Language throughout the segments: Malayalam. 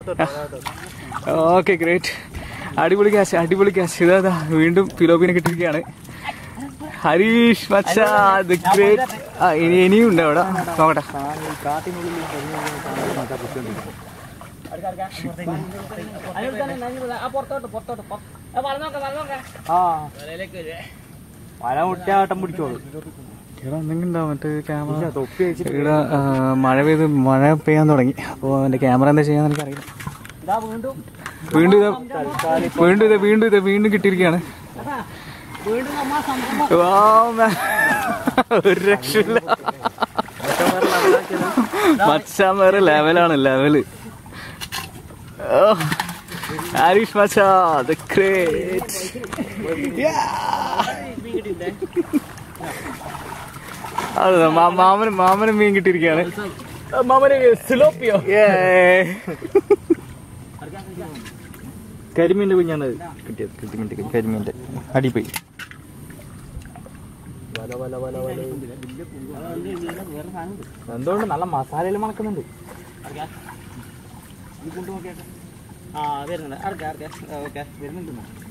ഓക്കെ ഗ്രേറ്റ് അടിപൊളി ക്യാഷ് അടിപൊളി ക്യാഷ് ഇതാ വീണ്ടും ഫിലോപ്പിനെ കിട്ടിയിരിക്കുകയാണ് ഹരീഷ് മച്ചാ ദ ഗ്രേറ്റ് ആ ഇനി ഇനിയും ഉണ്ട് അവിടെ നോക്കട്ടെ വല മുട്ടാട്ടം പിടിച്ചോളൂ ഇവിടെ എന്തെങ്കിലും ഉണ്ടാവും മറ്റേ ക്യാമറ തൊപ്പി വെച്ചിട്ട് ഇവിടെ ആ, മഴ പെയ്ത് മഴ പെയ്യാൻ തുടങ്ങി അപ്പോൾ എൻ്റെ ക്യാമറ എന്താ ചെയ്യാന്ന് എനിക്കറിയില്ല ഇതാ വീണ്ടും വീണ്ടും ഇത് വീണ്ടും ഇത് വീണ്ടും ഇത് വീണ്ടും കിട്ടിയിരിക്കുകയാണ് വീണ്ടും നമ്മ സംഭവം Wow, man. ഒരു രക്ഷയില്ല മച്ചാൻ വേറെ ലെവലാണ് ലെവല് ഹരീഷ് മച്ചാ ദ ഗ്രേറ്റ് അതെ മാ- മാമന് മാമന് മീൻ കിട്ടിയിരിക്കുകയാണ് മാമന് സിലോപ്പിയോ Yay. കരിമീന്റെ കുഞ്ഞാണ് കിട്ടിയത് കരിമീന്റെ കരിമീന്റെ അടിപ്പോയി എന്തുകൊണ്ട് നല്ല മസാലയിൽ മണക്കുന്നുണ്ട് ആ വരുന്നുണ്ട് അറക്ക അറക്ക ഓക്കെ വരുന്നുണ്ട്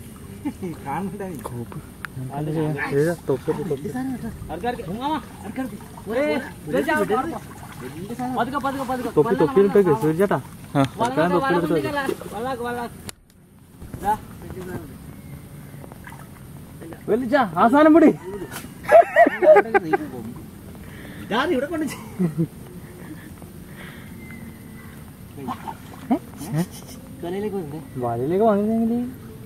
തൊപ്പി തൊപ്പിയിലിട്ടേക്ക് സൂര്യേട്ടാ ആ. തൊപ്പിയിലിട്ടേക്ക് വലിച്ച ആ സാധനം പിടി വലയിലേക്ക് വന്നില്ലെങ്കിൽ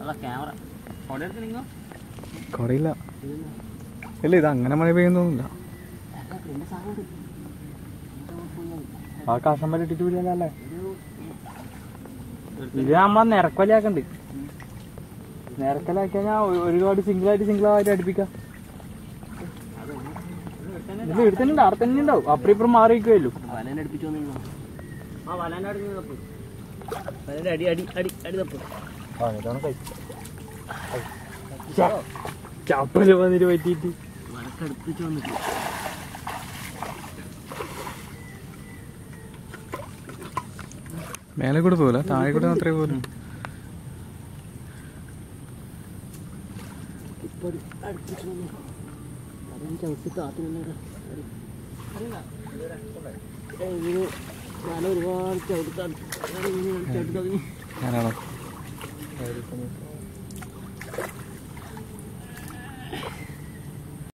കുറയില്ല ഇല്ല ഇത് അങ്ങനെ മഴ പെയ്യുന്നൊന്നുമില്ല ആ കഷം വരെ ഇട്ടിട്ട് വിടിയല്ലേ ഇത് നമ്മളെ നിരക്കൊലയാക്കണ്ട് നിരക്കലാക്കി കഴിഞ്ഞാൽ ഒരുപാട് സിംഗിൾ ആയിട്ട് സിംഗിൾ ആയിട്ട് അടുപ്പിക്കാം ഇത് എടുത്തിട്ടുണ്ട് അവിടെ തന്നെ ഉണ്ടാവും അപ്പുറം ഇപ്പുറം മാറി വയ്ക്കുമല്ലോ അടി അടി അടി അടി തപ്പ് ചപ്പല് വന്നിട്ട് പറ്റിയിട്ട് വനക്കടുപ്പിച്ച് വന്നിട്ട് മേലെ കൂടെ പോകില്ല താഴെ കൂടെ മാത്രമേ പോലും ഇപ്പൊ ഒരു അടുപ്പിച്ച് വന്നു അതിന് ചവിട്ടി കാത്തു നിന്നേടാ ഇതിന് വല ഒരുപാട് ചവിട്ടി ചവിട്ടി തുടങ്ങി ഞാനാണോ